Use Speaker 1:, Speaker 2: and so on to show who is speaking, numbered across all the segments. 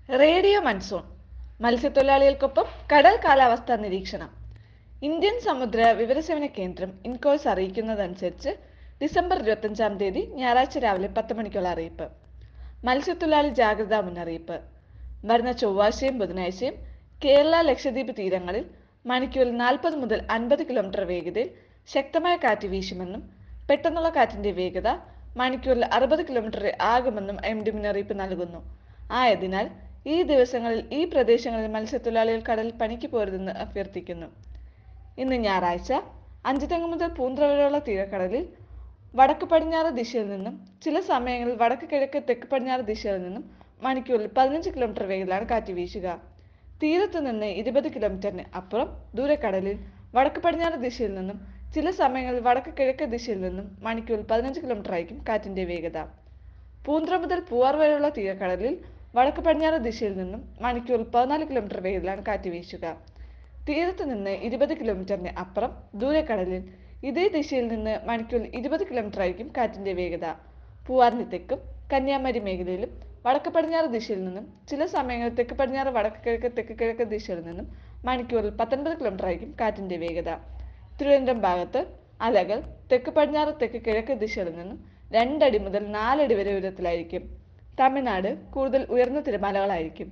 Speaker 1: radio monsoon മത്സ്യത്തൊഴിലാളികൾക്കൊപ്പം കടൽ കാലാവസ്ഥാ നിരീക്ഷണം ഇന്ത്യൻ സമുദ്ര വിവരസേവന കേന്ദ്രം ഇൻകോഴ്സ് അറിയിക്കുന്നതനുസരിച്ച് ഡിസംബർ ഇരുപത്തഞ്ചാം തീയതി ഞായറാഴ്ച രാവിലെ പത്ത് മണിക്കുള്ള അറിയിപ്പ് മത്സ്യത്തൊഴിലാളി ജാഗ്രതാ മുന്നറിയിപ്പ് വരുന്ന ചൊവ്വാഴ്ചയും ബുധനാഴ്ചയും കേരള ലക്ഷദ്വീപ് തീരങ്ങളിൽ മണിക്കൂറിൽ നാൽപ്പത് മുതൽ അൻപത് കിലോമീറ്റർ വേഗതയിൽ ശക്തമായ കാറ്റ് വീശുമെന്നും പെട്ടെന്നുള്ള കാറ്റിന്റെ വേഗത മണിക്കൂറിൽ അറുപത് കിലോമീറ്റർ ആകുമെന്നും എം ഡി മുന്നറിയിപ്പ് നൽകുന്നു ആയതിനാൽ ഈ ദിവസങ്ങളിൽ ഈ പ്രദേശങ്ങളിൽ മത്സ്യത്തൊഴിലാളികൾ കടലിൽ പണിക്ക് പോരുതെന്ന് അഭ്യർത്ഥിക്കുന്നു ഇന്ന് ഞായറാഴ്ച അഞ്ചുതെങ്ങ് മുതൽ പൂന്തറ വരെയുള്ള തീരക്കടലിൽ വടക്ക് പടിഞ്ഞാറ് ദിശയിൽ നിന്നും ചില സമയങ്ങളിൽ വടക്ക് കിഴക്ക് തെക്ക് പടിഞ്ഞാറ് ദിശയിൽ നിന്നും മണിക്കൂറിൽ പതിനഞ്ച് കിലോമീറ്റർ വേഗത്തിലാണ് കാറ്റ് വീശുക തീരത്ത് നിന്ന് ഇരുപത് കിലോമീറ്ററിന് അപ്പുറം ദൂരക്കടലിൽ വടക്ക് പടിഞ്ഞാറ് ദിശയിൽ നിന്നും ചില സമയങ്ങളിൽ വടക്ക് കിഴക്ക് ദിശയിൽ നിന്നും മണിക്കൂറിൽ പതിനഞ്ച് കിലോമീറ്റർ ആയിരിക്കും കാറ്റിന്റെ വേഗത പൂന്തറ മുതൽ പൂവാർ വരെയുള്ള തീരക്കടലിൽ വടക്ക് പടിഞ്ഞാറ് ദിശയിൽ നിന്നും മണിക്കൂറിൽ പതിനാല് കിലോമീറ്റർ വേഗത്തിലാണ് കാറ്റ് വീശുക തീരത്ത് നിന്ന് ഇരുപത് കിലോമീറ്ററിന് അപ്പുറം ദൂരക്കടലിൽ ഇതേ ദിശയിൽ നിന്ന് മണിക്കൂറിൽ ഇരുപത് കിലോമീറ്റർ ആയിരിക്കും കാറ്റിന്റെ വേഗത പൂവാറിന് തെക്കും കന്യാകുമാരി മേഖലയിലും വടക്ക് പടിഞ്ഞാറ് ദിശയിൽ നിന്നും ചില സമയങ്ങളിൽ തെക്ക് പടിഞ്ഞാറ് വടക്ക് കിഴക്ക് തെക്ക് കിഴക്ക് ദിശയിൽ നിന്നും മണിക്കൂറിൽ പത്തൊൻപത് കിലോമീറ്റർ ആയിരിക്കും കാറ്റിന്റെ വേഗത തിരുവനന്തപുരം ഭാഗത്ത് അലകൾ തെക്ക് പടിഞ്ഞാറ് തെക്ക് കിഴക്ക് ദിശയിൽ നിന്നും രണ്ടടി മുതൽ നാലടി വരെ ഉയരത്തിലായിരിക്കും തമിഴ്നാട് കൂടുതൽ ഉയർന്ന തിരമാലകളായിരിക്കും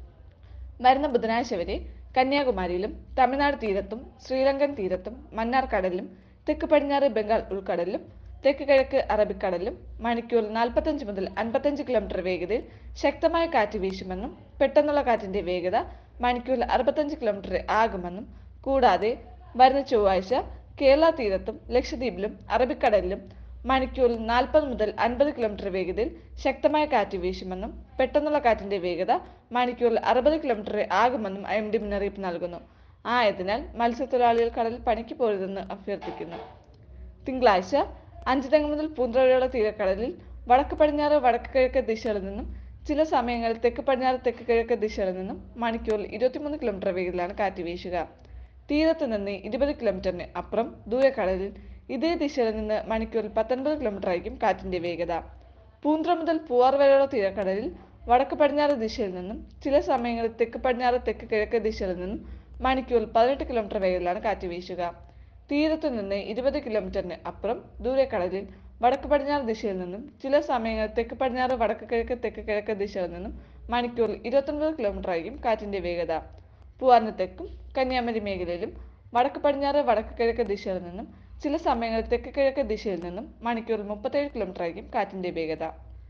Speaker 1: വരുന്ന ബുധനാഴ്ച വരെ കന്യാകുമാരിയിലും തമിഴ്നാട് തീരത്തും ശ്രീലങ്കൻ തീരത്തും മന്നാർ കടലിലും തെക്ക് പടിഞ്ഞാറ് ബംഗാൾ ഉൾക്കടലിലും തെക്ക് കിഴക്ക് അറബിക്കടലിലും മണിക്കൂറിൽ നാൽപ്പത്തഞ്ച് മുതൽ അൻപത്തഞ്ച് കിലോമീറ്റർ വേഗതയിൽ ശക്തമായ കാറ്റ് വീശുമെന്നും പെട്ടെന്നുള്ള കാറ്റിന്റെ വേഗത മണിക്കൂറിൽ അറുപത്തഞ്ച് കിലോമീറ്റർ ആകുമെന്നും കൂടാതെ വരുന്ന ചൊവ്വാഴ്ച കേരള തീരത്തും ലക്ഷദ്വീപിലും അറബിക്കടലിലും മണിക്കൂറിൽ നാൽപ്പത് മുതൽ അൻപത് കിലോമീറ്റർ വേഗതയിൽ ശക്തമായ കാറ്റ് വീശുമെന്നും പെട്ടെന്നുള്ള കാറ്റിന്റെ വേഗത മണിക്കൂറിൽ അറുപത് കിലോമീറ്റർ ആകുമെന്നും എം ഡി മുന്നറിയിപ്പ് നൽകുന്നു ആയതിനാൽ മത്സ്യത്തൊഴിലാളികൾ കടലിൽ പണിക്ക് പോരുതെന്ന് അഭ്യർത്ഥിക്കുന്നു തിങ്കളാഴ്ച അഞ്ചുതെങ്ങ് മുതൽ പൂന്തറ വരെയുള്ള തീരക്കടലിൽ വടക്ക് പടിഞ്ഞാറ് വടക്ക് കിഴക്ക് ദിശകളിൽ നിന്നും ചില സമയങ്ങളിൽ തെക്ക് പടിഞ്ഞാറ് തെക്ക് കിഴക്ക് ദിശകളിൽ നിന്നും മണിക്കൂറിൽ ഇരുപത്തിമൂന്ന് കിലോമീറ്റർ വേഗത്തിലാണ് കാറ്റ് വീശുക തീരത്ത് നിന്ന് ഇരുപത് കിലോമീറ്ററിന് അപ്പുറം ദൂരക്കടലിൽ ഇതേ ദിശയിൽ നിന്ന് മണിക്കൂറിൽ പത്തൊൻപത് കിലോമീറ്റർ ആയിരിക്കും കാറ്റിന്റെ വേഗത പൂന്തറ മുതൽ പൂവാർ വരെയുള്ള തീരക്കടലിൽ വടക്ക് പടിഞ്ഞാറ് ദിശയിൽ നിന്നും ചില സമയങ്ങളിൽ തെക്ക് പടിഞ്ഞാറ് തെക്ക് കിഴക്ക് ദിശയിൽ നിന്നും മണിക്കൂറിൽ പതിനെട്ട് കിലോമീറ്റർ വേഗത്തിലാണ് കാറ്റ് വീശുക തീരത്തു നിന്ന് ഇരുപത് കിലോമീറ്ററിന് അപ്പുറം ദൂരക്കടലിൽ വടക്ക് പടിഞ്ഞാറ് ദിശയിൽ നിന്നും ചില സമയങ്ങളിൽ തെക്ക് പടിഞ്ഞാറ് വടക്ക് കിഴക്ക് തെക്ക് കിഴക്ക് ദിശയിൽ നിന്നും മണിക്കൂറിൽ ഇരുപത്തൊൻപത് കിലോമീറ്റർ ആയിരിക്കും കാറ്റിന്റെ വേഗത പൂവാറിന് തെക്കും കന്യാകുമാരി മേഖലയിലും വടക്ക് പടിഞ്ഞാറ് വടക്ക് കിഴക്ക് ദിശയിൽ നിന്നും ചില സമയങ്ങളിൽ തെക്ക് കിഴക്ക് ദിശയിൽ നിന്നും മണിക്കൂറിൽ മുപ്പത്തേഴ് കിലോമീറ്റർ ആയിരിക്കും കാറ്റിന്റെ വേഗത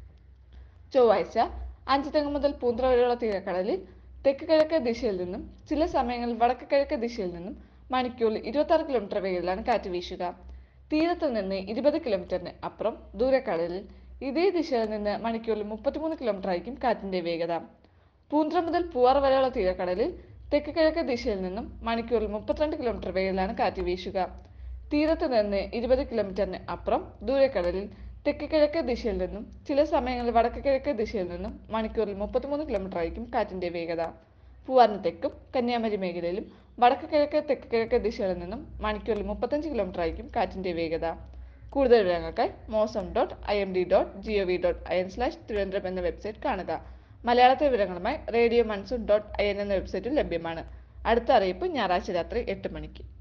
Speaker 1: ചൊവ്വാഴ്ച അഞ്ച് തെങ്ങ് മുതൽ പൂന്തറ വരെയുള്ള തീരക്കടലിൽ തെക്ക് കിഴക്ക് ദിശയിൽ നിന്നും ചില സമയങ്ങളിൽ വടക്ക് കിഴക്ക് ദിശയിൽ നിന്നും മണിക്കൂറിൽ ഇരുപത്തി കിലോമീറ്റർ വേഗത്തിലാണ് കാറ്റ് വീശുക തീരത്ത് നിന്ന് ഇരുപത് കിലോമീറ്ററിന് അപ്പുറം ദൂരക്കടലിൽ ഇതേ ദിശയിൽ നിന്ന് മണിക്കൂറിൽ മുപ്പത്തിമൂന്ന് കിലോമീറ്റർ ആയിരിക്കും കാറ്റിന്റെ വേഗത പൂന്തറ മുതൽ പൂവാർ വരെയുള്ള തീരക്കടലിൽ തെക്ക് കിഴക്ക് ദിശയിൽ നിന്നും മണിക്കൂറിൽ മുപ്പത്തിരണ്ട് കിലോമീറ്റർ വേഗത്തിലാണ് കാറ്റ് വീശുക തീരത്ത് നിന്ന് ഇരുപത് കിലോമീറ്ററിന് അപ്പുറം ദൂരക്കടലിൽ തെക്ക് കിഴക്ക് ദിശയിൽ നിന്നും ചില സമയങ്ങളിൽ വടക്ക് കിഴക്ക് ദിശയിൽ നിന്നും മണിക്കൂറിൽ മുപ്പത്തിമൂന്ന് കിലോമീറ്റർ ആയിരിക്കും കാറ്റിന്റെ വേഗത പൂവാറിന് തെക്കും കന്യാകുമാരി മേഖലയിലും വടക്ക് കിഴക്ക് തെക്ക് കിഴക്ക് ദിശകളിൽ നിന്നും മണിക്കൂറിൽ മുപ്പത്തഞ്ച് കിലോമീറ്റർ ആയിരിക്കും കാറ്റിന്റെ വേഗത കൂടുതൽ വിവരങ്ങൾക്കായി mausam dot I M D dot G O V dot I N slash Thiruvananthapuram എന്ന വെബ്സൈറ്റ് കാണുക മലയാളത്തെ വിവരങ്ങളുമായി radio monsoon dot I N എന്ന വെബ്സൈറ്റിൽ ലഭ്യമാണ് അടുത്ത അറിയിപ്പ് ഞായറാഴ്ച രാത്രി എട്ട് മണിക്ക്